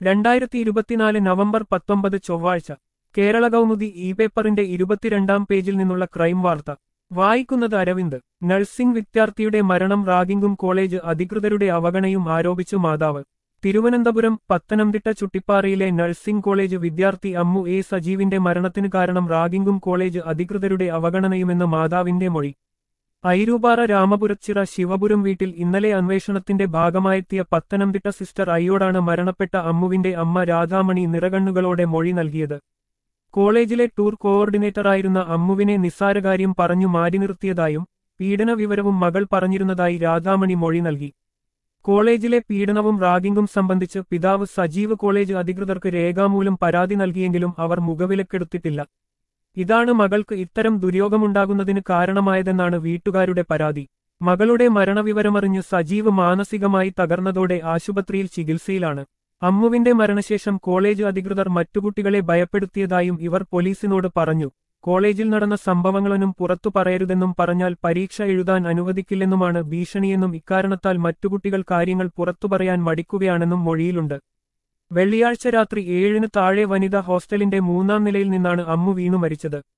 രണ്ടായിരത്തി ഇരുപത്തിനാല് നവംബർ പത്തൊമ്പത് ചൊവ്വാഴ്ച കേരള കൗമുദി ഇ പേപ്പറിന്റെ ഇരുപത്തിരണ്ടാം പേജിൽ നിന്നുള്ള ക്രൈം വാർത്ത വായിക്കുന്നത് അരവിന്ദ് നഴ്സിംഗ് വിദ്യാർത്ഥിയുടെ മരണം റാഗിംഗും കോളേജ് അധികൃതരുടെ അവഗണയും ആരോപിച്ചു മാതാവ് തിരുവനന്തപുരം പത്തനംതിട്ട ചുട്ടിപ്പാറയിലെ നഴ്സിംഗ് കോളേജ് വിദ്യാർത്ഥി അമ്മു എ സജീവിന്റെ മരണത്തിന് കാരണം റാഗിംഗും കോളേജ് അധികൃതരുടെ അവഗണനയുമെന്ന് മാതാവിന്റെ മൊഴി ഐരൂപാറ രാമപുരച്ചിറ ശിവപുരം വീട്ടിൽ ഇന്നലെ അന്വേഷണത്തിന്റെ ഭാഗമായെത്തിയ പത്തനംതിട്ട സിസ്റ്റർ അയ്യോടാണ് മരണപ്പെട്ട അമ്മുവിന്റെ അമ്മ രാധാമണി നിറകണ്ണുകളോടെ മൊഴി നൽകിയത് കോളേജിലെ ടൂർ കോഓർഡിനേറ്ററായിരുന്ന അമ്മുവിനെ നിസ്സാരകാര്യം പറഞ്ഞു മാറ്റി നിർത്തിയതായും പീഡന വിവരവും മകൾ പറഞ്ഞിരുന്നതായി രാധാമണി മൊഴി നൽകി കോളേജിലെ പീഡനവും റാഗിംഗും സംബന്ധിച്ച് പിതാവ് സജീവ് കോളേജ് അധികൃതർക്ക് രേഖാമൂലം പരാതി നൽകിയെങ്കിലും അവർ മുഖവിലക്കെടുത്തിട്ടില്ല ഇതാണ് മകൾക്ക് ഇത്തരം ദുര്യോഗമുണ്ടാകുന്നതിന് കാരണമായതെന്നാണ് വീട്ടുകാരുടെ പരാതി മകളുടെ മരണവിവരമറിഞ്ഞ് സജീവ് മാനസികമായി തകർന്നതോടെ ആശുപത്രിയിൽ ചികിത്സയിലാണ് അമ്മുവിന്റെ മരണശേഷം കോളേജ് അധികൃതർ മറ്റു കുട്ടികളെ ഭയപ്പെടുത്തിയതായും ഇവർ പോലീസിനോട് പറഞ്ഞു കോളേജിൽ നടന്ന സംഭവങ്ങളൊന്നും പുറത്തു പറയരുതെന്നും പറഞ്ഞാൽ പരീക്ഷ എഴുതാൻ അനുവദിക്കില്ലെന്നുമാണ് ഭീഷണിയെന്നും ഇക്കാരണത്താൽ മറ്റു കുട്ടികൾ കാര്യങ്ങൾ പുറത്തു പറയാൻ മടിക്കുകയാണെന്നും മൊഴിയിലുണ്ട് വെള്ളിയാഴ്ച രാത്രി ഏഴിന് താഴെ വനിതാ ഹോസ്റ്റലിന്റെ മൂന്നാം നിലയിൽ നിന്നാണ് അമ്മു വീണു മരിച്ചത്